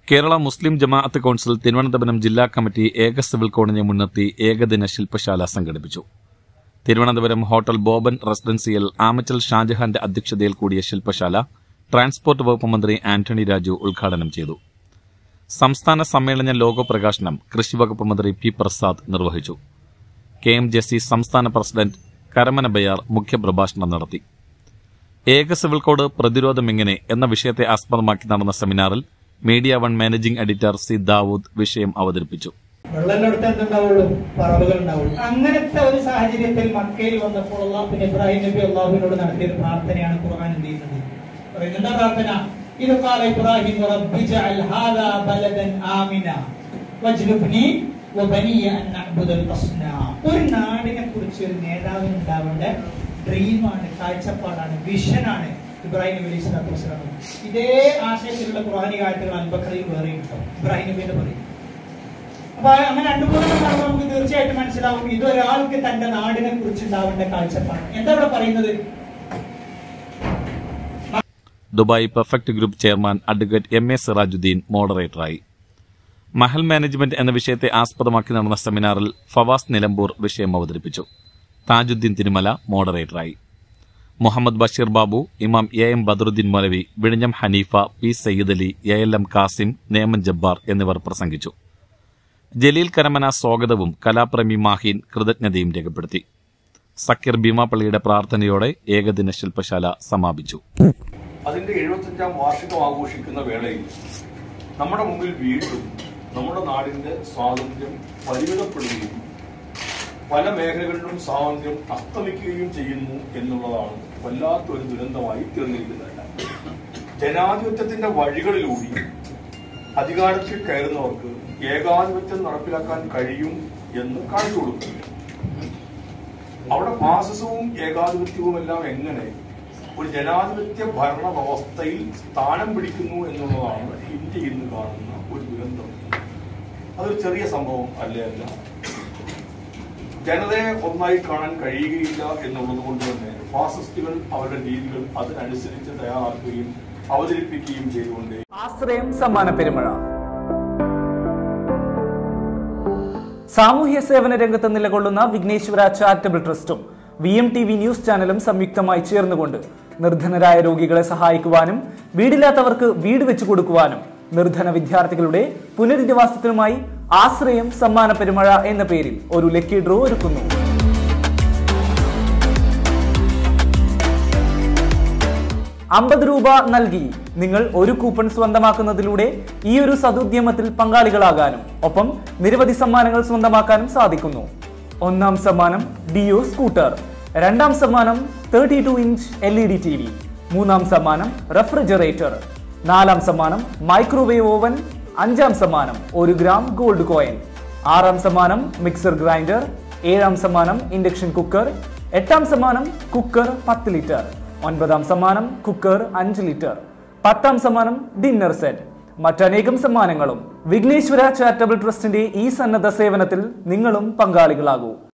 കേരള മുസ്ലിം ജമാഅത്ത് കൌൺസിൽ തിരുവനന്തപുരം ജില്ലാ കമ്മിറ്റി ഏക സിവിൽ കോഡിനെ മുൻനിർത്തി ഏകദിന ശില്പശാല സംഘടിപ്പിച്ചു തിരുവനന്തപുരം ഹോട്ടൽ ബോബൻ റെസിഡൻസിയിൽ ആമച്ചൽ ഷാജഹാന്റെ അധ്യക്ഷതയിൽ കൂടിയ ശില്പശാല ട്രാൻസ്പോർട്ട് വകുപ്പ് മന്ത്രി ആന്റണി രാജു ഉദ്ഘാടനം ചെയ്തു സംസ്ഥാന സമ്മേളന ലോഗോ പ്രകാശനം കൃഷിവകുപ്പ് മന്ത്രി പി പ്രസാദ് നിർവഹിച്ചു കെ എം ജെസി സംസ്ഥാന പ്രസിഡന്റ് കരമന ബയാർ മുഖ്യപ്രഭാഷണം നടത്തി ഏക സിവിൽ കോഡ് പ്രതിരോധം എങ്ങനെ എന്ന വിഷയത്തെ ആസ്പദമാക്കി നടന്ന സെമിനാറിൽ Media One managing editor C Dawood വിഷയം അവതരിപ്പിച്ചു വെള്ളത്തിനടുത്ത് എന്തുണ്ടാവുള്ളൂ പറവുകൾ ഉണ്ടാവുള്ളൂ അങ്ങനത്തെ ഒരു സാഹചര്യത്തിൽ മക്കയിൽ വന്നപ്പോൾ അള്ളാഹു പിന്നെ ഇബ്രാഹിം നബി അള്ളാഹുവിനോട് നടത്തിയ ഒരു പ്രാർത്ഥനയാണ് ഖുർആൻ എന്ത് ചെയ്യുന്നത് പറയുന്നത് എന്താ പ്രാർത്ഥന ഇത് കാല ഇബ്രാഹിം റബ്ബി ജഅൽ ഹാദാ ബലദൻ ആമിന വജ്നുബ്നി വബനിയ അൻ നഅ്ബുദൽ അസ്നാം ഒരു നാടിനെ കുറിച്ച് ഒരു നേതാവിന് ഉണ്ടാവേണ്ട ഡ്രീമാണ് കാഴ്ചപ്പാടാണ് വിഷനാണ് ഇബ്രാഹിം നബി അലൈഹി സ്വലാത്തു വസ്സലാം ഇതേ ആശയത്തിലുള്ള ഖുർആനിക ആയത്തുകൾ അൽബക്കറിൽ വേറെയും കിട്ടും ഇബ്രാഹിം നബി എന്ന് പറയും അപ്പൊ അങ്ങനെ രണ്ടു മൂന്നെണ്ണം കാണുമ്പോൾ നമുക്ക് തീർച്ചയായിട്ടും മനസ്സിലാവും ഇതൊരാൾക്ക് തന്റെ നാടിനെ കുറിച്ച് ഉണ്ടാവേണ്ട കാഴ്ചപ്പാട് എന്താ ഇവിടെ പറയുന്നത് Dubai perfect group chairman advocate M A Sirajuddin മോഡറേറ്ററായി മഹൽ മാനേജ്മെന്റ് എന്ന വിഷയത്തെ ആസ്പദമാക്കി നടന്ന സെമിനാറിൽ ഫവാസ് നിലമ്പൂർ വിഷയം അവതരിപ്പിച്ചു താജുദ്ദീൻ തിരുമല മോഡറേറ്ററായി മുഹമ്മദ് ബഷീർ ബാബു ഇമാം എ എം ബദറുദ്ദീൻ മൊലവി വിഴിഞ്ഞം Haneefa P Sayyid Ali A L M Kasim Neman Jabbar എന്നിവർ പ്രസംഗിച്ചു ജലീൽ കരമന സ്വാഗതവും കലാപ്രേമി മാഹീൻ കൃതജ്ഞതയും രേഖപ്പെടുത്തി സക്കീർ ഭീമാപ്പള്ളിയുടെ പ്രാർത്ഥനയോടെ ഏകദിന ശില്പശാല സമാപിച്ചു അതിന്റെ എഴുപത്തഞ്ചാം വാർഷികം ആഘോഷിക്കുന്ന വേളയിൽ നമ്മുടെ മുമ്പിൽ വീണ്ടും നമ്മുടെ നാടിന്റെ സ്വാതന്ത്ര്യം പരിമിതപ്പെടുകയും പല മേഖലകളിലും സ്വാതന്ത്ര്യം അസ്തമിക്കുകയും ചെയ്യുന്നു എന്നുള്ളതാണ് വല്ലാത്തൊരു ദുരന്തമായി തീർന്നിരിക്കുന്നതല്ല ജനാധിപത്യത്തിന്റെ വഴികളിലൂടി അധികാരത്തിൽ കയറുന്നവർക്ക് ഏകാധിപത്യം നടപ്പിലാക്കാൻ കഴിയും എന്ന് കാണിച്ചു കൊടുക്കുന്നു അവിടെ ഫാസിസവും ഏകാധിപത്യവും എല്ലാം എങ്ങനെ ഒരു ജനാധിപത്യ ഭരണ വ്യവസ്ഥയിൽ സ്ഥാനം പിടിക്കുന്നു എന്നുള്ളതാണ് ഇന്ത്യ ഇന്ന് കാണുന്ന ഒരു ദുരന്തം അതൊരു ചെറിയ സംഭവം അല്ലേ അല്ല ജനതയെ ഒന്നായി കാണാൻ കഴിയുകയില്ല എന്നുള്ളത് കൊണ്ട് തന്നെ ഫാസിസ്റ്റുകൾ അവരുടെ രീതികൾ അതിനനുസരിച്ച് തയ്യാറാക്കുകയും അവതരിപ്പിക്കുകയും ചെയ്തുകൊണ്ട് ആശ്രയം സമ്മാന പെരുമഴ സാമൂഹ്യ സേവന രംഗത്ത് നിലകൊള്ളുന്ന വിഘ്നേശ്വര ചാരിറ്റബിൾ ട്രസ്റ്റും V M T V news ചാനലും സംയുക്തമായി ചേർന്നുകൊണ്ട് നിർധനരായ രോഗികളെ സഹായിക്കുവാനും വീടില്ലാത്തവർക്ക് വീട് വെച്ചു കൊടുക്കുവാനും നിർധന വിദ്യാർത്ഥികളുടെ പുനരധിവാസത്തിനുമായി ആശ്രയം സമ്മാന പെരുമഴ എന്ന പേരിൽ ഒരു ലക്കി ഡ്രോ ഒരുക്കുന്നു അമ്പത് രൂപ നൽകി നിങ്ങൾ ഒരു കൂപ്പൺ സ്വന്തമാക്കുന്നതിലൂടെ ഈ ഒരു സതുദ്യമത്തിൽ പങ്കാളികളാകാനും ഒപ്പം നിരവധി സമ്മാനങ്ങൾ സ്വന്തമാക്കാനും സാധിക്കുന്നു ഒന്നാം സമ്മാനം ഡിയോ സ്കൂട്ടർ രണ്ടാം സമ്മാനം thirty two inch L E D T V മൂന്നാം സമ്മാനം റെഫ്രിജറേറ്റർ നാലാം സമ്മാനം മൈക്രോവേവ് ഓവൻ അഞ്ചാം സമ്മാനം ഒരു ഗ്രാം ഗോൾഡ് കോയിൻ ആറാം സമ്മാനം മിക്സർ ഗ്രൈൻഡർ ഏഴാം സമ്മാനം ഇൻഡക്ഷൻ കുക്കർ എട്ടാം സമ്മാനം കുക്കർ പത്ത് ലിറ്റർ ഒൻപതാം സമ്മാനം കുക്കർ അഞ്ച് ലിറ്റർ പത്താം സമ്മാനം ഡിന്നർ സെറ്റ് മറ്റനേകം സമ്മാനങ്ങളും വിഘ്നേശ്വര ചാരിറ്റബിൾ ട്രസ്റ്റിന്റെ ഈ സന്നദ്ധ സേവനത്തിൽ നിങ്ങളും പങ്കാളികളാകൂ